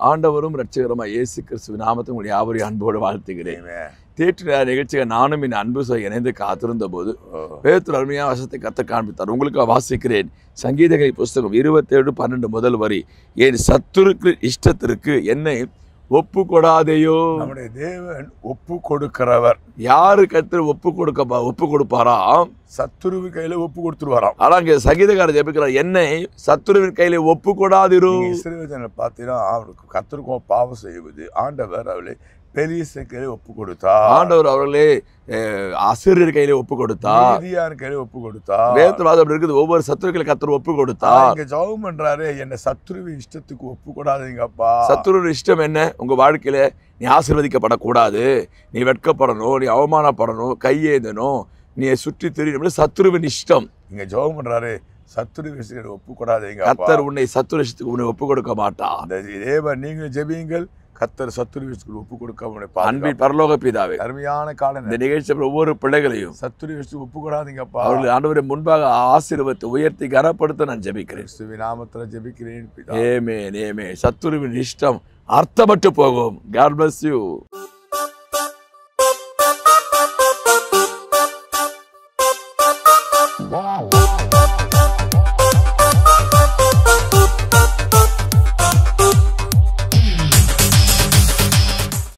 ஆண்டவரும் ரட்சகரமா இயேசு கிறிஸ்துவின் நாமத்தை உங்களுடைய யாவரையும் அன்போடு வாழ்த்துகிறேன் Amen. தேற்று நேர நிகழ்ச்சியை நானும் என் அன்பு சகோதரன் இணைந்து காத்திருந்த போது Oh. வேதத்தில் அருமையான வசத்தை கத்த காண்பித்தார் உங்களுக்கு வாசிக்கிறேன் சங்கீதகை புஸ்தகம் இருபத்தேழு பன்னெண்டு முதல் வரி என் சத்துருக்கு இஷ்டத்திற்கு என்னை ஒப்பு கொடாதேயோ நம்முடைய தேவன் ஒப்பு கொடுக்கிறவர் யாரு கருத்து ஒப்பு கொடுக்க ஒப்பு கொடுப்பாராம் சத்துருவு கையில ஒப்பு கொடுத்துருவாராம் ஆனா இங்க சங்கீதக்காரர் ஜெபிக்கிறார் என்னை சத்துருவின் கையில ஒப்பு கொடாதிரு நீங்க இஸ்ரவேலனை பார்த்தீங்கன்னா அவருக்கு கத்திருக்கோம் பாவம் செய்வது ஆண்டவர் அவளை பெரிய கையில ஒப்பு கொடுத்தா ஆண்டவர் அவர்களே அஹ், அசிரியர் கையில ஒப்பு கொடுத்தார் நீதியார் கையில ஒப்பு கொடுத்தா வேதத்தில் வாதம் இருக்குது ஒவ்வொரு சத்துருக்களை கத்தர் ஒப்பு ஆனா கொடுத்தார் இங்க ஜெபம் பண்றாரு என்ன சத்துருவி இஷ்டத்துக்கு ஒப்பு கொடாதீங்கப்பா சத்துருவின் இஷ்டம் என்ன உங்க வாழ்க்கையில நீ ஆசீர்வதிக்கப்படக்கூடாது நீ வெட்கப்படணும் நீ அவமானப்படணும் கையேந்தணும் நீ சுற்றி தெரியணும் சத்துருவின் இஷ்டம் இங்க ஜெபம் பண்றாரு சத்துருவி இஷ்டத்துக்கு ஒப்பு கொடாதீங்க கத்தர் உன்னை சத்துரு இஷ்டத்துக்கு உன்னை ஒப்பு கொடுக்க மாட்டான் அந்த தேவன் நீங்கள் ஜெபியுங்கள் கத்தர் சத்துருவி இஷ்டத்துக்கு ஒப்பு கொடுக்க உன்னை அன்பின் பாருங்க பரலோக பிதாவே அருமையான கால இந்த நிகழ்ச்சி ஒவ்வொரு பிள்ளைகளையும் சத்துருவி இஷ்டத்துக்கு ஒப்பு கொடாதீங்கப்பா அவர்கள் ஆண்டவரை முன்பாக ஆசீர்வத்தை உயர்த்தி கனப்படுத்த நான் ஜெபிக்கிறேன் கிறிஸ்துவின் நாமத்துல ஜெபிக்கிறேன் பிதா ஏமே நேமே சத்துருவின் இஷ்டம் அர்த்தமற்று போகும் காட் bless யூ Wow.